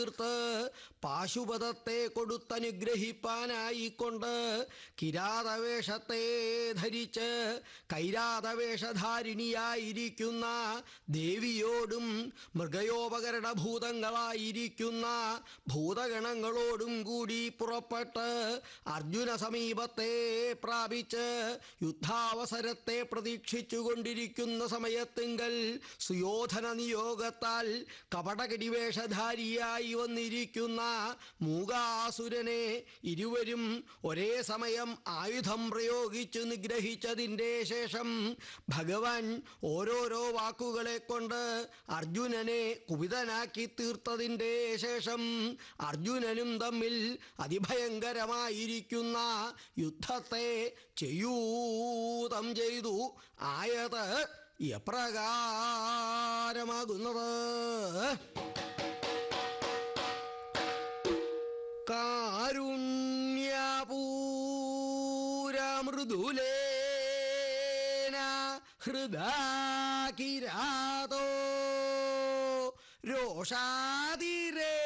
തീർത്ത് പാശുപതത്തെ കൊടുത്തനുഗ്രഹിപ്പാനായിക്കൊണ്ട് കിരാതവേഷത്തെ ധരിച്ച് കൈരാതവേഷധാരിണിയായിരിക്കുന്ന ദേവിയോടും മൃഗയോപകരണ ഭൂതങ്ങളായിരിക്കുന്ന ഭൂതഗണങ്ങളോടും കൂടി പുറപ്പെട്ട് അർജുന സമീപത്തെ പ്രാപിച്ച് യുദ്ധാവസരത്തെ പ്രതീക്ഷിച്ചുകൊണ്ടിരിക്കുന്ന സമയത്തിങ്കൽ സുയോധന നിയോഗത്താൽ കപടകടിവേഷധാരിയായി വന്നിരിക്കുന്ന മൂകാസുരനെ ഇരുവരും ഒരേ സമയം ആയുധം പ്രയോഗിച്ചു നിഗ്രഹിച്ചതിൻ്റെ ശേഷം ഭഗവാൻ ഓരോരോ വാക്കുകളെ കൊണ്ട് അർജുനനെ കുപിതനാക്കി തീർത്തതിൻ്റെ ശേഷം അർജുനനും തമ്മിൽ അതിഭയങ്കരമായിരിക്കുന്ന യുദ്ധത്തെ ചെയ്യൂതം ചെയ്തു ആയത് എപ്രകാരമാകുന്നത് കാരുണ്യപൂരമൃദുലേന ഹൃദാകിരാതോ രോഷാതിരേ